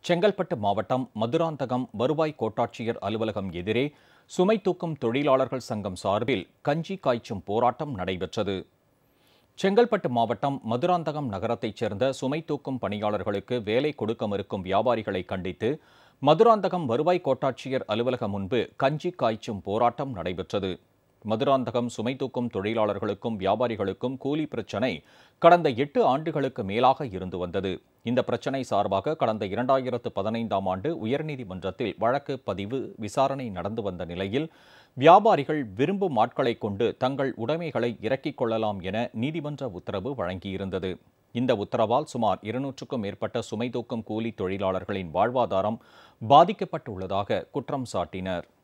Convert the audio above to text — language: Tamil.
செங்கல்பட்டு மாவட்டம் மதுராந்தகம் வருவாய் கோட்டாட்சியர் அலுவலகம் எதிரே சுமை தூக்கும் தொழிலாளர்கள் சங்கம் சார்பில் கஞ்சி காய்ச்சும் போராட்டம் நடைபெற்றது செங்கல்பட்டு மாவட்டம் மதுராந்தகம் நகரத்தைச் சேர்ந்த சுமை தூக்கும் பணியாளர்களுக்கு வேலை கொடுக்க மறுக்கும் வியாபாரிகளை கண்டித்து மதுராந்தகம் வருவாய் கோட்டாட்சியர் அலுவலகம் முன்பு கஞ்சி காய்ச்சும் போராட்டம் நடைபெற்றது மதுராந்தகம் சுமை தூக்கும் தொழிலாளர்களுக்கும் வியாபாரிகளுக்கும் கூலி பிரச்சினை கடந்த எட்டு ஆண்டுகளுக்கு மேலாக இருந்து வந்தது இந்த பிரச்சினை சார்பாக கடந்த இரண்டாயிரத்து பதினைந்தாம் ஆண்டு உயர்நீதிமன்றத்தில் வழக்கு பதிவு விசாரணை நடந்து வந்த நிலையில் வியாபாரிகள் விரும்பும் ஆட்களை கொண்டு தங்கள் உடைமைகளை இறக்கிக் கொள்ளலாம் என நீதிமன்ற உத்தரவு வழங்கியிருந்தது இந்த உத்தரவால் சுமார் இருநூற்றுக்கும் மேற்பட்ட சுமை தூக்கும் கூலி தொழிலாளர்களின் வாழ்வாதாரம் பாதிக்கப்பட்டுள்ளதாக குற்றம் சாட்டினர்